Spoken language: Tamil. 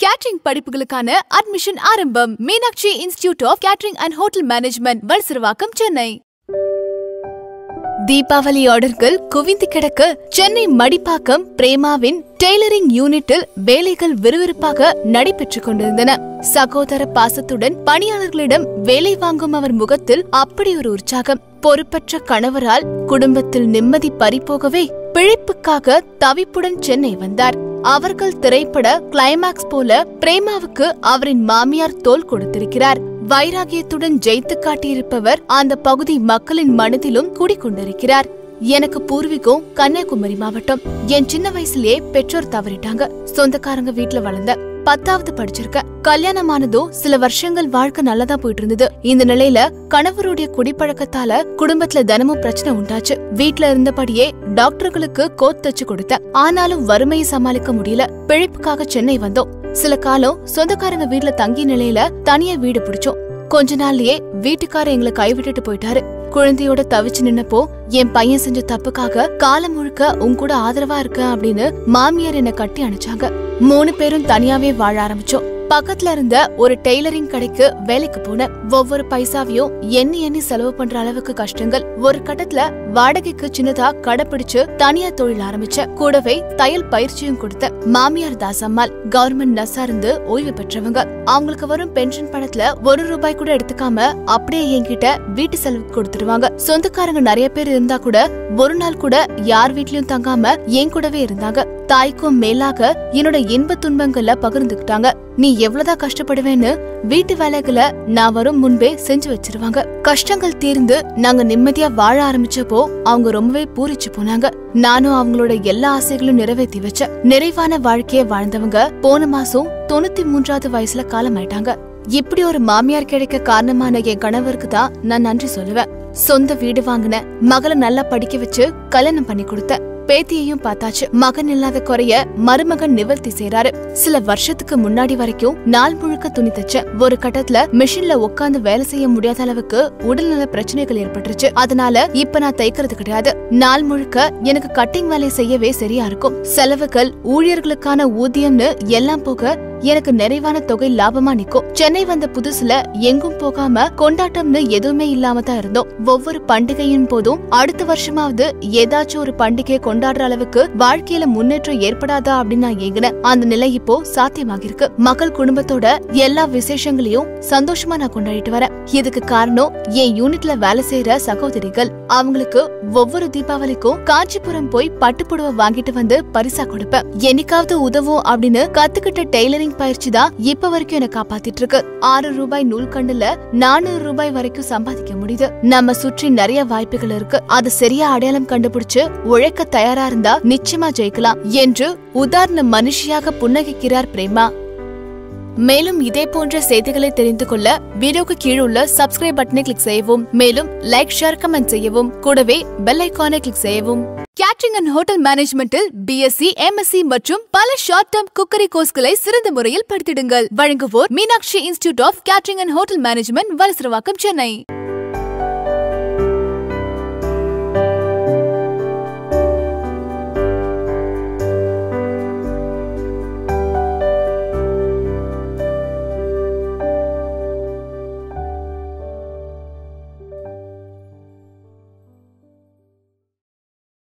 கேட்டரிங் படிப்புகளுக்கான அட்மிஷன் ஆரம்பம் Meenakshi institute of catering and hotel management Valasaravakkam Chennai Deepavali ஆர்டர்கள் குவிந்து கிடக்க சென்னை மடிப்பாக்கம் பிரேமாவின் டெய்லரிங் யூனிட்டில் வேலைகள் விறுவிறுப்பாக நடைபெற்றுக் கொண்டிருந்தன சகோதர பாசத்துடன் பணியாளர்களிடம் வேலை வாங்கும் அவர் முகத்தில் அப்படி ஒரு உற்சாகம் பொறுப்பற்ற கணவரால் குடும்பத்தில் நிம்மதி பறிபோகவே பிழைப்புக்காக தவிப்புடன் சென்னை வந்தார் அவர்கள் திரைப்பட கிளைமாக்ஸ் போல பிரேமாவுக்கு அவரின் மாமியார் தோல் கொடுத்திருக்கிறார் வைராகியத்துடன் ஜெயித்து காட்டியிருப்பவர் அந்த பகுதி மக்களின் மனதிலும் குடிக்கொண்டிருக்கிறார் எனக்கு பூர்வீகம் கன்னியாகுமரி மாவட்டம் என் சின்ன வயசுலயே பெற்றோர் தவறிட்டாங்க சொந்தக்காரங்க வீட்ல வளர்ந்த பத்தாவது படிச்சிருக்க கல்யாணமானதும் சில வருஷங்கள் வாழ்க்கை நல்லதா போயிட்டு இருந்தது இந்த நிலையில கணவருடைய குடிப்பழக்கத்தால குடும்பத்துல தினமும் பிரச்சனை உண்டாச்சு வீட்ல இருந்தபடியே டாக்டர்களுக்கு கோட் தச்சு கொடுத்தேன் ஆனாலும் வறுமையை சமாளிக்க முடியல பிழைப்புக்காக சென்னை வந்தோம் சில காலம் சொந்தக்காரங்க வீட்ல தங்கிய நிலையில தனியா வீடு பிடிச்சோம் கொஞ்ச நாள்லயே வீட்டுக்காரர் எங்களை கைவிட்டுட்டு போயிட்டாரு குழந்தையோட தவிச்சு நின்னப்போ என் பையன் செஞ்ச தப்புக்காக காலம் முழுக்க உன் கூட ஆதரவா இருக்க அப்படின்னு மாமியார் என்ன கட்டி அணைச்சாங்க மூணு பேரும் தனியாவே வாழ ஆரம்பிச்சோம் பக்கத்துல இருந்த ஒரு டெய்லரிங் கடைக்கு வேலைக்கு போனேன் ஒவ்வொரு பைசாவையும் எண்ணி எண்ணி செலவு பண்ற அளவுக்கு கஷ்டங்கள் ஒரு கட்டத்துல வாடகைக்கு சின்னதா கடை பிடிச்சு தனியா தொழில் ஆரம்பிச்சேன் கூடவே தையல் பயிற்சியும் கொடுத்தேன் மாமியார் தாசம்மாள் கவர்மெண்ட் நர்ஸா இருந்து ஓய்வு பெற்றவங்க அவங்களுக்கு வரும் பென்ஷன் பணத்துல ஒரு ரூபாய் கூட எடுத்துக்காம அப்படியே என்கிட்ட வீட்டு செலவுக்கு கொடுத்துருவாங்க சொந்தக்காரங்க நிறைய பேர் இருந்தா கூட ஒரு நாள் கூட யார் வீட்லயும் தங்காம என் கூடவே இருந்தாங்க தாய்க்கும் மேலாக என்னோட இன்ப துன்பங்கள்ல பகிர்ந்துக்கிட்டாங்க நீ எவ்வளவுதான் கஷ்டப்படுவேன்னு வீட்டு வேலைகளை நான் வரும் முன்பே செஞ்சு வச்சிருவாங்க கஷ்டங்கள் தீர்ந்து நாங்க நிம்மதியா வாழ ஆரம்பிச்சப்போ அவங்க ரொம்பவே பூரிச்சு போனாங்க நானும் அவங்களோட எல்லா ஆசைகளும் நிறைவேற்றி வச்சேன் நிறைவான வாழ்க்கைய வாழ்ந்தவங்க போன மாசம் தொண்ணூத்தி மூன்றாவது வயசுல காலமாயிட்டாங்க இப்படி ஒரு மாமியார் கிடைக்க காரணமான என் கணவருக்கு தான் நான் நன்றி சொல்லுவேன் சொந்த வீடு வாங்கின மகளை நல்லா படிக்க வச்சு கல்யாணம் பண்ணி கொடுத்தேன் பேத்தியையும் பார்த்தாச்சு மகன் இல்லாத குறைய மருமகன் நிவர்த்தி செய்றாரு சில வருஷத்துக்கு முன்னாடி வரைக்கும் நாள் முழுக்க துணி தச்சேன் ஒரு கட்டத்துல மிஷின்ல உட்கார்ந்து வேலை செய்ய முடியாத அளவுக்கு உடல்நல பிரச்சனைகள் ஏற்பட்டுருச்சு அதனால இப்ப நான் தைக்கிறது கிடையாது நாள் முழுக்க எனக்கு கட்டிங் வேலை செய்யவே சரியா இருக்கும் செலவுகள் ஊழியர்களுக்கான ஊதியம்னு எல்லாம் போக எனக்கு நிறைவான தொகை லாபமா நிக்கும் சென்னை வந்த புதுசுல எங்கும் போகாம கொண்டாட்டம்னு எதுவுமே இல்லாம தான் இருந்தோம் ஒவ்வொரு பண்டிகையின் போதும் அடுத்த வருஷமாவது ஏதாச்சும் ஒரு பண்டிகையை கொண்டாடுற அளவுக்கு வாழ்க்கையில முன்னேற்றம் ஏற்படாதா அப்படின்னு நான் ஏங்கினேன் அந்த நிலை இப்போ சாத்தியமாகிருக்கு மகள் குடும்பத்தோட எல்லா விசேஷங்களையும் சந்தோஷமா நான் கொண்டாடிட்டு வரேன் இதுக்கு காரணம் என் யூனிட்ல வேலை செய்யற சகோதரிகள் அவங்களுக்கு ஒவ்வொரு தீபாவளிக்கும் காஞ்சிபுரம் போய் பட்டுப்புடவை வாங்கிட்டு வந்து பரிசா கொடுப்பேன் என்னைக்காவது உதவும் அப்படின்னு கத்துக்கிட்ட டெய்லரிங் பயிற்சி தான் இப்ப வரைக்கும் என்ன காப்பாத்திட்டு இருக்கு ஆறு ரூபாய் நூல் கண்டுல நானூறு ரூபாய் வரைக்கும் சம்பாதிக்க முடியுது நம்ம சுற்றி நிறைய வாய்ப்புகள் இருக்கு அது சரியா அடையாளம் கண்டுபிடிச்சு உழைக்க தயாரா இருந்தா நிச்சயமா ஜெயிக்கலாம் என்று உதாரண மனுஷியாக புன்னகைக்கிறார் பிரேமா மேலும் இதே போன்ற செய்திகளை தெரிந்து கொள்ள வீடியோக்கு கீழே உள்ள சப்ஸ்கிரைப் பட்டனை கிளிக் செய்யவும் மேலும் லைக் ஷேர் கமெண்ட் செய்யவும் கூடவே பெல் ஐகானை கிளிக் செய்யவும் கேட்டரிங் அண்ட் ஹோட்டல் மேனேஜ்மெண்டில் பிஎஸ்சி எம்எஸ்சி மற்றும் பல ஷார்ட் டேர்ம் குக்கரி கோர்ஸ்களை சிறந்த முறையில் படித்திடுங்கள் வழங்குவோர் Meenakshi institute of catering and hotel management Valasaravakkam Chennai